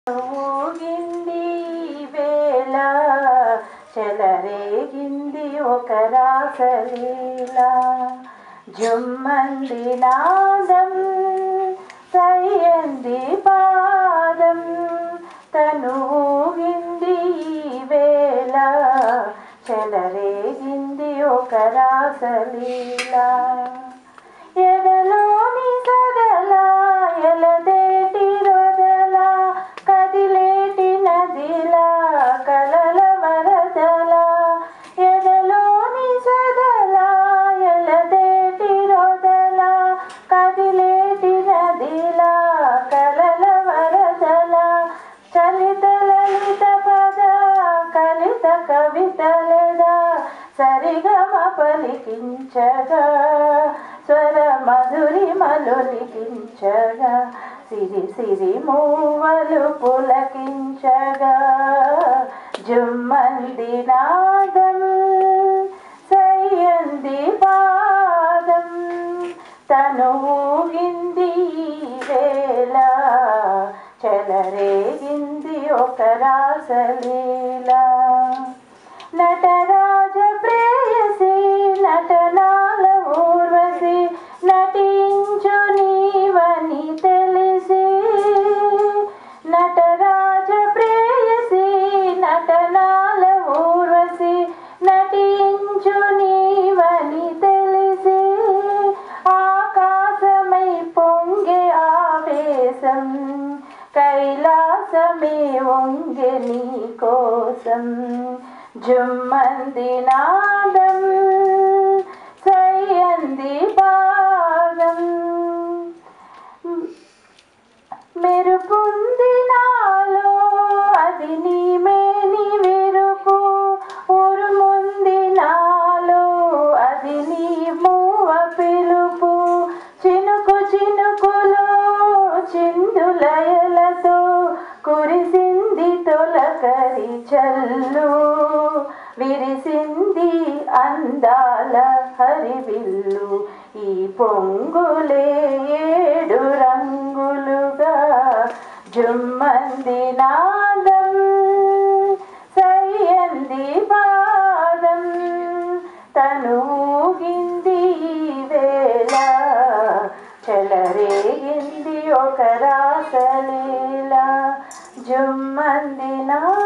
ఊగింది వేళ చెలరేగింది ఒక రాసలీల జుమ్మంది నాదం సయ్యంది పాదం తను ఊగింది వేళ చెలరేగింది ఒక రాసలీల ఎదలోని సదల ఎలదేటి రొదల కదిలేటి నదిల కలల వరదల ఎదలోని సదల ఎలదేటి రొదల కదిలేటి నదిల కలల వరదల చలిత లలిత పద కలిత కవితలెదా సరిగమ పలికించగా స్వర మధురి మలులికించగా సిరి సిరి మూవలు పులకించగా జుమ్మంది నాదం సయ్యంది పాదం తను ఊగింది ఈ వేళ చెలరేగింది ఒక రాసలీల నటరాజ ప్రేయసి నటనాల ఊర్వశి నటించు నీవని తెలిసి నటరాజ ప్రేయసి నటనాల ఊర్వశి నటించు నీవని తెలిసి ఆకాశమై పొంగే ఆవేశం కైలాసమే వంగే నీ కోసం జుమ్మంది నాదం సయ్యంది పాదం మెరుపుంది నాలో అది నీమేని విరుపు ఉరుముంది నాలో అది నీ మూవ పిలుపు చినుకు చినుకులో చిందులయలతో కురిసింది తొలకరి చల్లు విరిసింది అందాల హరివిల్లు ఈ పొంగులే ఏడు రంగులుగా జుమ్మంది నాదం సయ్యంది పాదం తను ఊగింది ఈ వేళ చెలరేగింది ఒక రాసలీల జుమ్మంది నా